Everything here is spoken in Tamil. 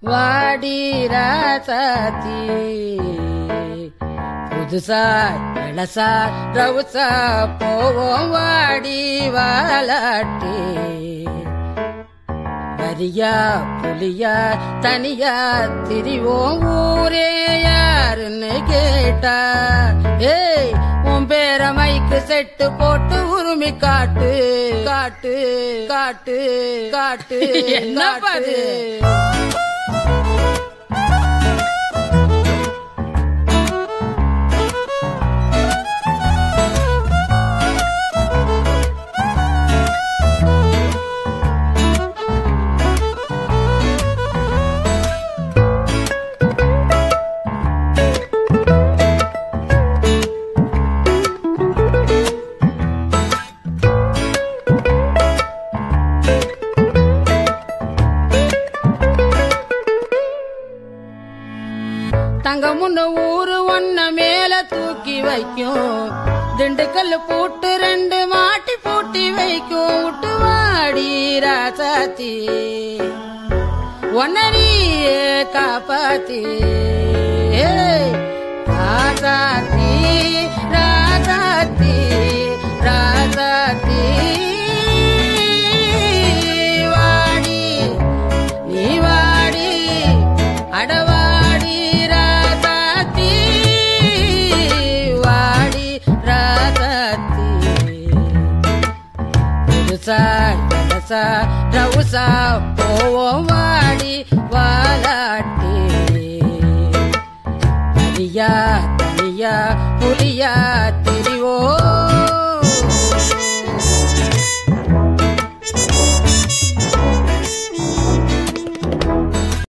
வாடி ராசாத்தி புதுசா இளசா ரவுசா போவோம் வாடி வாலாட்டி வரியா புலியா தனியா திரிவோம் ஊரே யாருன்னு கேட்டா ஏய் உன் பேர மைக்கு செட்டு போட்டு உருமி காட்டு காட்டு காட்டு காட்டு என்ன பாரு தங்க முன்ன ஊரு ஒன்ன மேல தூக்கி வைக்கும் திண்டுக்கல் பூட்டு ரெண்டு மாட்டி பூட்டி வைக்கும் விட்டு வாடி ராசாத்தி ஒன்னரியே காப்பாத்தி ஏய், ராசாத்தி ராசாத்தி ராசாத்தி வாடி நீ வாடி அடவாடி ராசாத்தி வாடி ராசாத்தி புதுசா இலசா ரவுசா போவோம் வாடி வாலாட்டி தனியா தனியா புலியா திரிவோம்